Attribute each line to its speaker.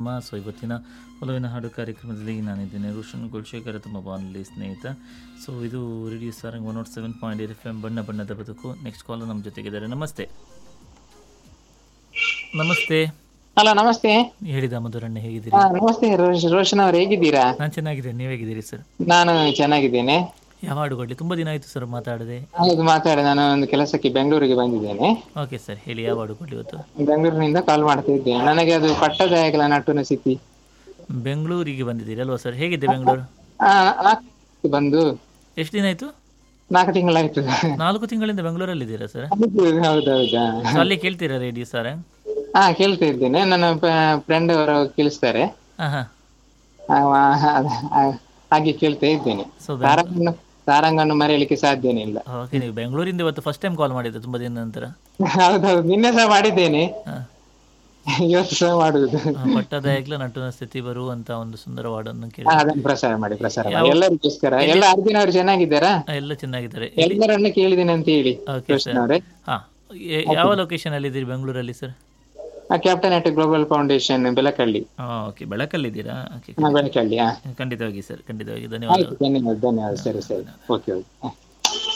Speaker 1: ಆತ್ಮ ಸೊ ಇವತ್ತಿನ ಒಲವಿನ ಹಾಡು ಕಾರ್ಯಕ್ರಮದಲ್ಲಿ ನಾನಿದ್ದೇನೆ ರೋಷನ್ ಗುಲ್ಶೇಖರ ತಮ್ಮ ಬಾನುಲಿ ಸ್ನೇಹಿತ ಸೊ ಇದು radio Sarang one nought seven point eight F M ಬಣ್ಣ ಬಣ್ಣದ ಬದುಕು ನೆಕ್ಸ್ಟ್ ಕಾಲ್ ನಮ್ಮ ಜೊತೆಗಿದ್ದಾರೆ ನಮಸ್ತೆ ನಮಸ್ತೆ
Speaker 2: ಹಲೋ ನಮಸ್ತೆ
Speaker 1: ಹೇಳಿದ ಮಧುರಣ್ಣ ಹೇಗಿದ್ದೀರಿ
Speaker 2: ಹಾ, ನಮಸ್ತೆ ರೋಷ್- ರೋಷನ್ ಅವ್ರು ಹೇಗಿದ್ದೀರಾ
Speaker 1: ನಾನು ಚೆನ್ನಾಗಿದ್ದೇನೆ ನೀವು ಹೇಗಿದ್ದೀರಿ ಸರ್
Speaker 2: ನಾನು ಚೆನ್ನಾಗಿದ್ದೇನೆ
Speaker 1: ಯಾವ ಹಾಡು ಕೊಡಲಿ ತುಂಬ ದಿನ ಆಯಿತು ಸರ್ ಮಾತಾಡದೆ
Speaker 2: ಹೌದು ಮಾತಾಡಿ ನಾನು ಒಂದು ಕೆಲಸಕ್ಕೆ ಬೆಂಗಳೂರಿಗೆ ಬಂದಿದ್ದೇನೆ
Speaker 1: ಓಕೆ ಸರ್ ಹೇಳಿ ಯಾವ ಹಾಡು ಕೊಡಲಿ ಇವತ್ತು
Speaker 2: ಬೆಂಗಳೂರಿನಿಂದ ಕಾಲ್ ಮಾಡ್ತಾ ಇದ್ದೇನೆ ನನಗೆ ಅದು ಪಟ್ಟದಾಯಕಲ ನಟುನ ಸಿಕ್ಕಿ
Speaker 1: ಬೆಂಗಳೂರಿಗೆ ಬಂದಿದ್ದೀರಿ ಅಲ್ವಾ ಸರ್ ಹೇಗಿದೆ ಬೆಂಗಳೂರು
Speaker 2: ಆ, ನಾಲ್ಕು ಬಂದು
Speaker 1: ಎಷ್ಟು ದಿನ ಆಯಿತು
Speaker 2: ನಾಲ್ಕು ತಿಂಗಳಾಯ್ತು
Speaker 1: ನಾಲ್ಕು ತಿಂಗಳಿಂದ ಬೆಂಗಳೂರಲ್ಲಿದ್ದೀರಾ ಸರ್
Speaker 2: ಹೌದು ಹೌದೌದಾ
Speaker 1: ಸೊ ಅಲ್ಲಿ ಕೇಳ್ತೀರಾ ರೇಡಿಯೋ ಸರ್
Speaker 2: ಹಾ ಕೇಳ್ತಾ ಇದ್ದೇನೆ ನನ್ನ ಫ್ರೆಂಡ್ ಅವರು ಕೇಳಿಸ್ತಾರೆ
Speaker 1: ಹಾಂ ಹಾಂ
Speaker 2: ಆ, ಆ, ಆ, ಹಾಗೆ ಕೇಳ್ತಾ ಇದ್ದೇನೆ
Speaker 1: ಸೊ
Speaker 2: ಸಾರಂಗನ್ನು ಸಾರಂಗನ್ನು ಮರೆಯಲಿಕ್ಕೆ ಸಾಧ್ಯನೇ ಇಲ್ಲ
Speaker 1: ಓಕೆ ನೀವು ಬೆಂಗಳೂರಿಂದ ಇವತ್ತು ಫಸ್ಟ್ ಟೈಮ್ ಕಾಲ್ ಮಾಡಿದ್ದು ತುಂಬ ದಿನ ನಂತರ
Speaker 2: ಹೌದೌದು ನಿನ್ನೆ ಸಹ ಮಾಡಿದ್ದೇನೆ
Speaker 1: ಹಾಂ
Speaker 2: ಇವತ್ತು ಸಹ ಮಾಡುದು
Speaker 1: ಪಟ್ಟದಾಯಗ್ಲ ನಟನ ಸ್ಥಿತಿ ಬರುವಂತ ಒಂದು ಸುಂದರ ಹಾಡನ್ನು ಕೇಳಿ
Speaker 2: ಹಾ, ಅದನ್ನು ಪ್ರಸಾರ ಮಾಡಿ ಪ್ರಸಾರ ಮಾಡಿ ಎಲ್ಲರಿಗೋಸ್ಕರ ಎಲ್ಲ ಅರ್ಜುನ್ ಅವರು ಚೆನ್ನಾಗಿದ್ದಾರಾ
Speaker 1: ಎಲ್ಲ ಚೆನ್ನಾಗಿದ್ದಾರೆ
Speaker 2: ಎಲ್ಲರನ್ನು ಕೇಳಿದ್ದೇನೆ ಅಂತ ಹೇಳಿ
Speaker 1: ಓಕೆ
Speaker 2: ಕೃಷ್ಣ
Speaker 1: ಸರ್
Speaker 2: ಅವರೇ
Speaker 1: ಹಾಂ ಯಾವ ಲೊಕೇಶನ್ ಅಲ್ಲಿ ಇದ್ದೀರಿ ಬೆಂಗಳೂರಲ್ಲಿ sir
Speaker 2: captain at global foundation Belakalli
Speaker 1: ಹಾಂ ಓಕೆ ಬೆಳಕಲ್ಲಿದ್ದೀರಾ ಓಕೆ
Speaker 2: ಹಾ, ಬೆಲಕಳ್ಳಿ ಹಾ
Speaker 1: ಖಂಡಿತವಾಗಿ ಸರ್ ಖಂಡಿತವಾಗಿ ಧನ್ಯವಾದ
Speaker 2: ಆಯ್ತು ಧನ್ಯವಾದ ಧನ್ಯವಾದ ಸರಿ ಸರಿ ಓಕೆ ಓಕೆ